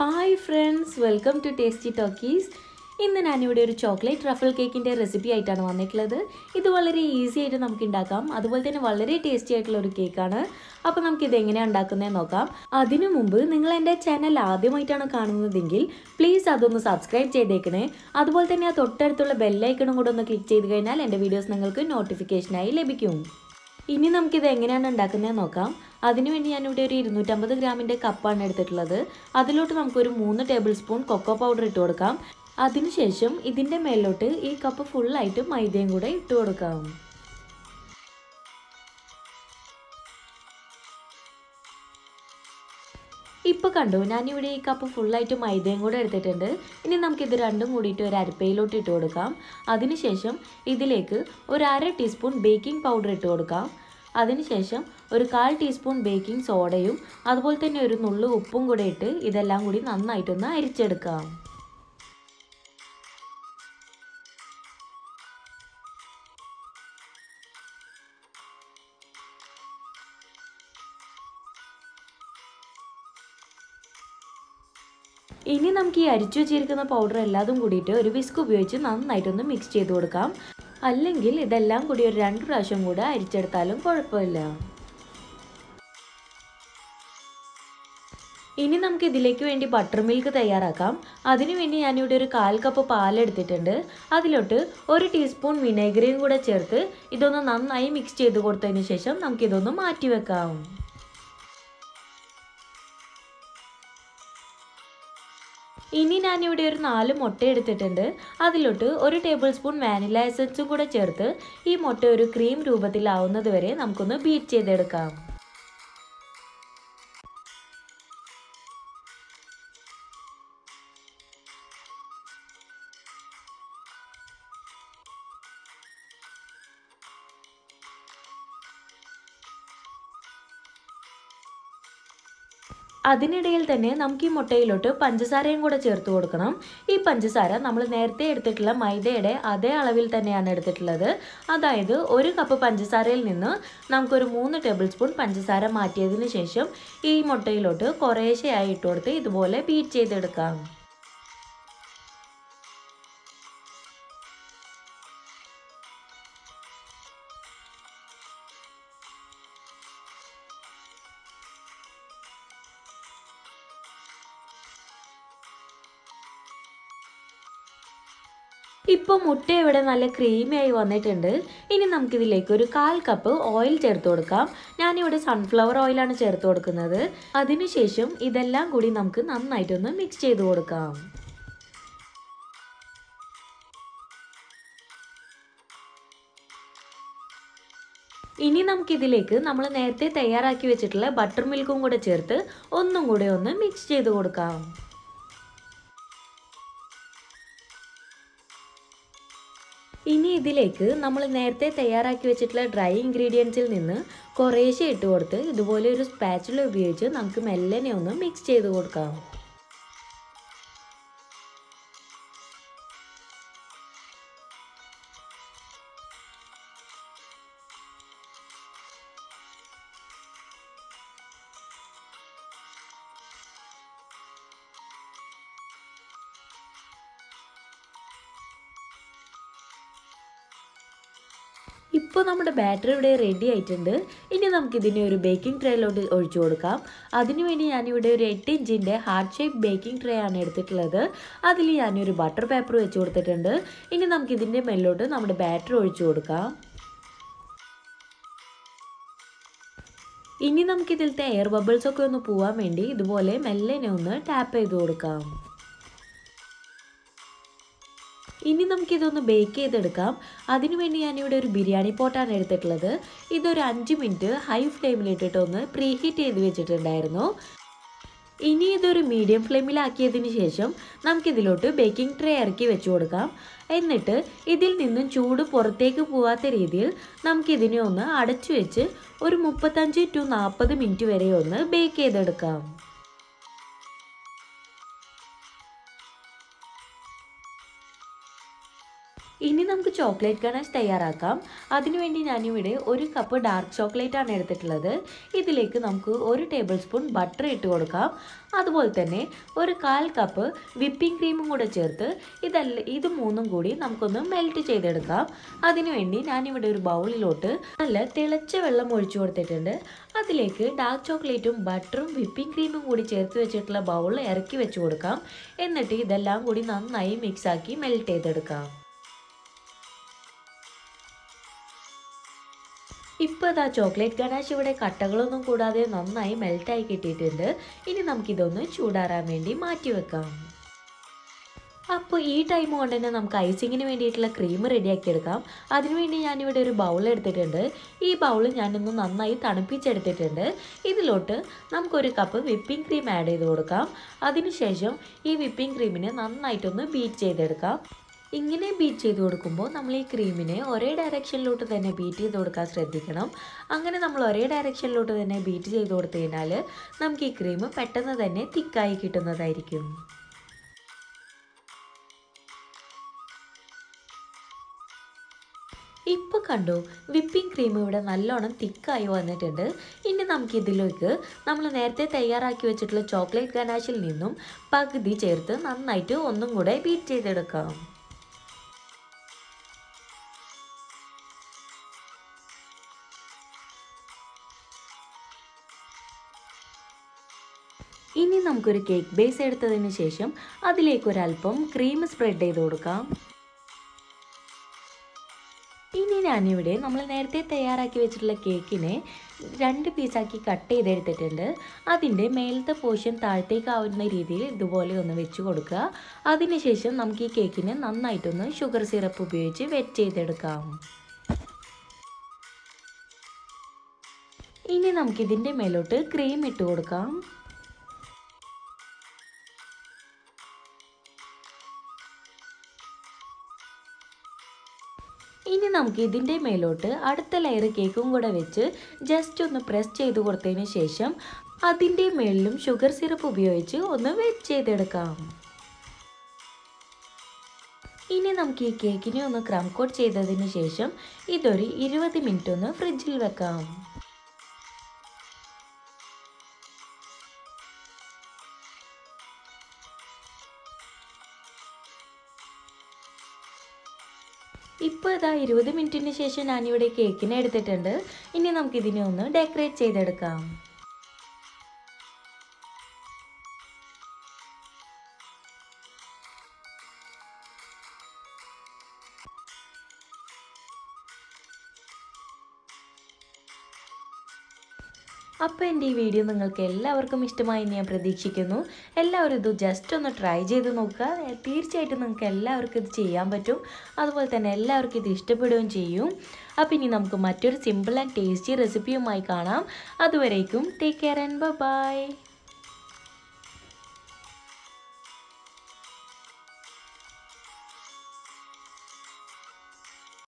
hi friends welcome to tasty talkies ഇന്ന് ഞാനിവിടെ ഒരു ചോക്ലേറ്റ് റഫിൾ കേക്കിൻ്റെ റെസിപ്പി ആയിട്ടാണ് വന്നിട്ടുള്ളത് ഇത് വളരെ ഈസി ആയിട്ട് നമുക്ക് ഉണ്ടാക്കാം അതുപോലെ തന്നെ വളരെ ടേസ്റ്റി ആയിട്ടുള്ള ഒരു കേക്കാണ് അപ്പോൾ നമുക്ക് ഇത് എങ്ങനെയാണ് ഉണ്ടാക്കുന്നതെന്ന് നോക്കാം അതിനു മുമ്പ് നിങ്ങൾ എൻ്റെ ചാനൽ ആദ്യമായിട്ടാണ് കാണുന്നതെങ്കിൽ പ്ലീസ് അതൊന്ന് സബ്സ്ക്രൈബ് ചെയ്തേക്കണേ അതുപോലെ തന്നെ ആ തൊട്ടടുത്തുള്ള ബെല്ലൈക്കണും കൂടെ ഒന്ന് ക്ലിക്ക് ചെയ്ത് കഴിഞ്ഞാൽ എൻ്റെ വീഡിയോസ് നിങ്ങൾക്ക് നോട്ടിഫിക്കേഷനായി ലഭിക്കും ഇനി നമുക്കിത് എങ്ങനെയാണ് ഉണ്ടാക്കുന്നത് നോക്കാം അതിനുവേണ്ടി ഞാനിവിടെ ഒരു ഇരുന്നൂറ്റമ്പത് ഗ്രാമിൻ്റെ കപ്പാണ് എടുത്തിട്ടുള്ളത് അതിലോട്ട് നമുക്കൊരു മൂന്ന് ടേബിൾ സ്പൂൺ കൊക്കോ പൗഡർ ഇട്ട് കൊടുക്കാം അതിനുശേഷം ഇതിൻ്റെ മേലോട്ട് ഈ കപ്പ് ഫുള്ളായിട്ട് മൈദയും കൂടെ ഇട്ട് കൊടുക്കാം ഇപ്പോൾ കണ്ടു ഞാനിവിടെ ഈ കപ്പ് ഫുള്ളായിട്ട് മൈദയും കൂടെ എടുത്തിട്ടുണ്ട് ഇനി നമുക്കിത് രണ്ടും കൂടിയിട്ട് ഒരു അരപ്പയിലോട്ട് ഇട്ട് കൊടുക്കാം അതിനുശേഷം ഇതിലേക്ക് ഒരു അര ടീസ്പൂൺ ബേക്കിംഗ് പൗഡർ ഇട്ട് കൊടുക്കാം അതിനുശേഷം ഒരു കാൽ ടീസ്പൂൺ ബേക്കിംഗ് സോഡയും അതുപോലെ തന്നെ ഒരു നുള്ളു ഉപ്പും കൂടെ ഇട്ട് ഇതെല്ലാം കൂടി നന്നായിട്ടൊന്ന് അരിച്ചെടുക്കാം ഇനി നമുക്ക് ഈ അരിച്ചു വെച്ചിരിക്കുന്ന പൗഡർ എല്ലാതും കൂടിയിട്ട് ഒരു വിസ്ക് ഉപയോഗിച്ച് നന്നായിട്ടൊന്ന് മിക്സ് ചെയ്ത് കൊടുക്കാം അല്ലെങ്കിൽ ഇതെല്ലാം കൂടി ഒരു രണ്ട് പ്രാവശ്യം കൂടെ അരിച്ചെടുത്താലും കുഴപ്പമില്ല ഇനി നമുക്ക് ഇതിലേക്ക് വേണ്ടി ബട്ടർ മിൽക്ക് തയ്യാറാക്കാം അതിനുവേണ്ടി ഞാനിവിടെ ഒരു കാൽ കപ്പ് പാലെടുത്തിട്ടുണ്ട് അതിലോട്ട് ഒരു ടീസ്പൂൺ വിനേഗറിയും കൂടെ ചേർത്ത് ഇതൊന്ന് നന്നായി മിക്സ് ചെയ്ത് കൊടുത്തതിന് ശേഷം നമുക്കിതൊന്ന് മാറ്റി വെക്കാം ഇനി ഞാനിവിടെ ഒരു നാല് മുട്ട എടുത്തിട്ടുണ്ട് അതിലോട്ട് ഒരു ടേബിൾ സ്പൂൺ വാനില എസൻസും കൂടെ ചേർത്ത് ഈ മുട്ട ഒരു ക്രീം രൂപത്തിലാവുന്നത് വരെ നമുക്കൊന്ന് ബീറ്റ് ചെയ്തെടുക്കാം അതിനിടയിൽ തന്നെ നമുക്ക് ഈ മുട്ടയിലോട്ട് പഞ്ചസാരയും കൂടെ ചേർത്ത് കൊടുക്കണം ഈ പഞ്ചസാര നമ്മൾ നേരത്തെ എടുത്തിട്ടുള്ള മൈദയുടെ അതേ അളവിൽ തന്നെയാണ് എടുത്തിട്ടുള്ളത് അതായത് ഒരു കപ്പ് പഞ്ചസാരയിൽ നിന്ന് നമുക്കൊരു മൂന്ന് ടേബിൾ സ്പൂൺ പഞ്ചസാര മാറ്റിയതിന് ശേഷം ഈ മുട്ടയിലോട്ട് കുറേശ്ശെയായി ഇട്ട് കൊടുത്ത് ഇതുപോലെ ബീറ്റ് ചെയ്തെടുക്കാം ഇപ്പോൾ മുട്ട ഇവിടെ നല്ല ക്രീമി ആയി വന്നിട്ടുണ്ട് ഇനി നമുക്കിതിലേക്ക് ഒരു കാൽ കപ്പ് ഓയിൽ ചേർത്ത് കൊടുക്കാം ഞാനിവിടെ സൺഫ്ലവർ ഓയിലാണ് ചേർത്ത് കൊടുക്കുന്നത് അതിനുശേഷം ഇതെല്ലാം കൂടി നമുക്ക് നന്നായിട്ടൊന്ന് മിക്സ് ചെയ്ത് കൊടുക്കാം ഇനി നമുക്കിതിലേക്ക് നമ്മൾ നേരത്തെ തയ്യാറാക്കി വെച്ചിട്ടുള്ള ബട്ടർ മിൽക്കും കൂടെ ചേർത്ത് ഒന്നും കൂടെ ഒന്ന് മിക്സ് ചെയ്ത് കൊടുക്കാം ഇനി ഇതിലേക്ക് നമ്മൾ നേരത്തെ തയ്യാറാക്കി വെച്ചിട്ടുള്ള ഡ്രൈ ഇൻഗ്രീഡിയൻസിൽ നിന്ന് കുറേശ്ശെ ഇട്ട് കൊടുത്ത് ഇതുപോലെ ഒരു സ്പാച്ചുല ഉപയോഗിച്ച് നമുക്ക് മെല്ലനെ ഒന്ന് മിക്സ് ചെയ്ത് കൊടുക്കാം ഇപ്പോൾ നമ്മുടെ ബാറ്ററി ഇവിടെ റെഡി ആയിട്ടുണ്ട് ഇനി നമുക്കിതിനെ ഒരു ബേക്കിംഗ് ട്രേയിലോട്ട് ഒഴിച്ചു കൊടുക്കാം അതിനുവേണ്ടി ഞാനിവിടെ ഒരു എട്ട് ഇഞ്ചിൻ്റെ ഹാർട്ട് ഷേപ്പ് ബേക്കിംഗ് ട്രേ ആണ് എടുത്തിട്ടുള്ളത് അതിൽ ഞാനൊരു ബട്ടർ പേപ്പർ വെച്ച് കൊടുത്തിട്ടുണ്ട് ഇനി നമുക്കിതിൻ്റെ മേലോട്ട് നമ്മുടെ ബാറ്ററി ഒഴിച്ചു കൊടുക്കാം ഇനി നമുക്കിതിലത്തെ എയർ ബബിൾസ് ഒക്കെ ഒന്ന് പോവാൻ വേണ്ടി ഇതുപോലെ മെല്ലനെ ഒന്ന് ടാപ്പ് ചെയ്ത് കൊടുക്കാം ഇനി നമുക്കിതൊന്ന് ബേക്ക് ചെയ്തെടുക്കാം അതിനുവേണ്ടി ഞാനിവിടെ ഒരു ബിരിയാണി പോട്ടാണ് എടുത്തിട്ടുള്ളത് ഇതൊരു അഞ്ച് മിനിറ്റ് ഹൈ ഫ്ലെയിമിലിട്ടിട്ട് ഒന്ന് പ്രീ ഹീറ്റ് ചെയ്ത് വെച്ചിട്ടുണ്ടായിരുന്നു ഇനി ഇതൊരു മീഡിയം ഫ്ലെയിമിലാക്കിയതിന് ശേഷം നമുക്കിതിലോട്ട് ബേക്കിംഗ് ട്രേ ഇറക്കി വെച്ച് കൊടുക്കാം എന്നിട്ട് ഇതിൽ നിന്നും ചൂട് പുറത്തേക്ക് പോവാത്ത രീതിയിൽ നമുക്കിതിനെ ഒന്ന് അടച്ചു വെച്ച് ഒരു മുപ്പത്തഞ്ച് ടു നാൽപ്പത് മിനിറ്റ് വരെ ഒന്ന് ബേക്ക് ചെയ്തെടുക്കാം ഇനി നമുക്ക് ചോക്ലേറ്റ് ഗണാഷ് തയ്യാറാക്കാം അതിനുവേണ്ടി ഞാനിവിടെ ഒരു കപ്പ് ഡാർക്ക് ചോക്ലേറ്റ് ആണ് എടുത്തിട്ടുള്ളത് ഇതിലേക്ക് നമുക്ക് ഒരു ടേബിൾ സ്പൂൺ ബട്ടർ ഇട്ട് കൊടുക്കാം അതുപോലെ തന്നെ ഒരു കാൽ കപ്പ് വിപ്പിംഗ് ക്രീമും കൂടെ ചേർത്ത് ഇതല്ല ഇത് മൂന്നും കൂടി നമുക്കൊന്ന് മെൽറ്റ് ചെയ്തെടുക്കാം അതിനുവേണ്ടി ഞാനിവിടെ ഒരു ബൗളിലോട്ട് നല്ല തിളച്ച വെള്ളം ഒഴിച്ചു കൊടുത്തിട്ടുണ്ട് അതിലേക്ക് ഡാർക്ക് ചോക്ലേറ്റും ബട്ടറും വിപ്പിംഗ് ക്രീമും കൂടി ചേർത്ത് വെച്ചിട്ടുള്ള ബൗൾ ഇറക്കി വെച്ച് കൊടുക്കാം എന്നിട്ട് ഇതെല്ലാം കൂടി നന്നായി മിക്സാക്കി മെൽറ്റ് ചെയ്തെടുക്കാം ഇപ്പോൾ ഇതാ ചോക്ലേറ്റ് ഗണാഷ് ഇവിടെ കട്ടകളൊന്നും കൂടാതെ നന്നായി മെൽറ്റായി കിട്ടിയിട്ടുണ്ട് ഇനി നമുക്കിതൊന്ന് ചൂടാറാൻ വേണ്ടി മാറ്റി വെക്കാം അപ്പോൾ ഈ ടൈം കൊണ്ട് തന്നെ നമുക്ക് ഐസിങ്ങിന് വേണ്ടിയിട്ടുള്ള ക്രീം റെഡിയാക്കി എടുക്കാം അതിനുവേണ്ടി ഞാനിവിടെ ഒരു ബൗൾ എടുത്തിട്ടുണ്ട് ഈ ബൗൾ ഞാനൊന്ന് നന്നായി തണുപ്പിച്ചെടുത്തിട്ടുണ്ട് ഇതിലോട്ട് നമുക്കൊരു കപ്പ് വിപ്പിംഗ് ക്രീം ആഡ് ചെയ്ത് കൊടുക്കാം അതിനുശേഷം ഈ വിപ്പിംഗ് ക്രീമിനെ നന്നായിട്ടൊന്ന് ബീറ്റ് ചെയ്തെടുക്കാം ഇങ്ങനെ ബീറ്റ് ചെയ്ത് കൊടുക്കുമ്പോൾ നമ്മൾ ഈ ക്രീമിനെ ഒരേ ഡയറക്ഷനിലോട്ട് തന്നെ ബീറ്റ് ചെയ്ത് കൊടുക്കാൻ ശ്രദ്ധിക്കണം അങ്ങനെ നമ്മൾ ഒരേ ഡയറക്ഷനിലോട്ട് തന്നെ ബീറ്റ് ചെയ്ത് കൊടുത്തു കഴിഞ്ഞാൽ നമുക്ക് ഈ ക്രീം പെട്ടെന്ന് തന്നെ തിക്കായി കിട്ടുന്നതായിരിക്കും ഇപ്പോൾ കണ്ടു വിപ്പിംഗ് ക്രീം ഇവിടെ നല്ലോണം തിക്കായി വന്നിട്ടുണ്ട് ഇനി നമുക്ക് ഇതിലേക്ക് നമ്മൾ നേരത്തെ തയ്യാറാക്കി വെച്ചിട്ടുള്ള ചോക്ലേറ്റ് ഗനാഷിൽ നിന്നും പകുതി ചേർത്ത് നന്നായിട്ട് ഒന്നും കൂടെ ബീറ്റ് ചെയ്തെടുക്കാം ഇനി നമുക്കൊരു കേക്ക് ബേസ് എടുത്തതിന് ശേഷം അതിലേക്ക് ഒരല്പം ക്രീം സ്പ്രെഡ് ചെയ്ത് കൊടുക്കാം ഇനി ഞാനിവിടെ നമ്മൾ നേരത്തെ തയ്യാറാക്കി വെച്ചിട്ടുള്ള കേക്കിനെ രണ്ട് പീസാക്കി കട്ട് ചെയ്തെടുത്തിട്ടുണ്ട് അതിൻ്റെ മേലത്തെ പോർഷൻ താഴത്തേക്കാവുന്ന രീതിയിൽ ഇതുപോലെ ഒന്ന് വെച്ച് കൊടുക്കുക അതിനുശേഷം നമുക്ക് ഈ കേക്കിനെ നന്നായിട്ടൊന്ന് ഷുഗർ സിറപ്പ് ഉപയോഗിച്ച് വെറ്റ് ചെയ്തെടുക്കാം ഇനി നമുക്കിതിൻ്റെ മേലോട്ട് ക്രീം ഇട്ട് കൊടുക്കാം ഇനി നമുക്ക് ഇതിൻ്റെ മേലോട്ട് അടുത്ത ലെയർ കേക്കും കൂടെ വെച്ച് ജസ്റ്റ് ഒന്ന് പ്രസ് ചെയ്ത് കൊടുത്തതിന് ശേഷം അതിൻ്റെ മേളിലും ഷുഗർ സിറപ്പ് ഉപയോഗിച്ച് ഒന്ന് വെച്ച് ചെയ്തെടുക്കാം ഇനി നമുക്ക് ഈ കേക്കിനെ ഒന്ന് ക്രം കോട്ട് ചെയ്തതിന് ശേഷം ഇതൊരു ഇരുപത് മിനിറ്റ് ഒന്ന് ഫ്രിഡ്ജിൽ വെക്കാം ഇപ്പോൾ ഇതാ ഇരുപത് മിനിറ്റിന് ശേഷം ഞാനിവിടെ കേക്കിനെ എടുത്തിട്ടുണ്ട് ഇനി നമുക്കിതിനെ ഒന്ന് ഡെക്കറേറ്റ് ചെയ്തെടുക്കാം അപ്പോൾ എൻ്റെ ഈ വീഡിയോ നിങ്ങൾക്ക് എല്ലാവർക്കും ഇഷ്ടമായി എന്ന് ഞാൻ പ്രതീക്ഷിക്കുന്നു എല്ലാവരും ഇത് ജസ്റ്റ് ഒന്ന് ട്രൈ ചെയ്ത് നോക്കുക തീർച്ചയായിട്ടും നിങ്ങൾക്ക് എല്ലാവർക്കും ഇത് ചെയ്യാൻ പറ്റും അതുപോലെ തന്നെ എല്ലാവർക്കും ഇത് ഇഷ്ടപ്പെടുകയും ചെയ്യും അപ്പോൾ ഇനി നമുക്ക് മറ്റൊരു സിമ്പിൾ ആൻഡ് ടേസ്റ്റി റെസിപ്പിയുമായി കാണാം അതുവരേക്കും ടേക്ക് കെയർ ആൻഡ് ബൈ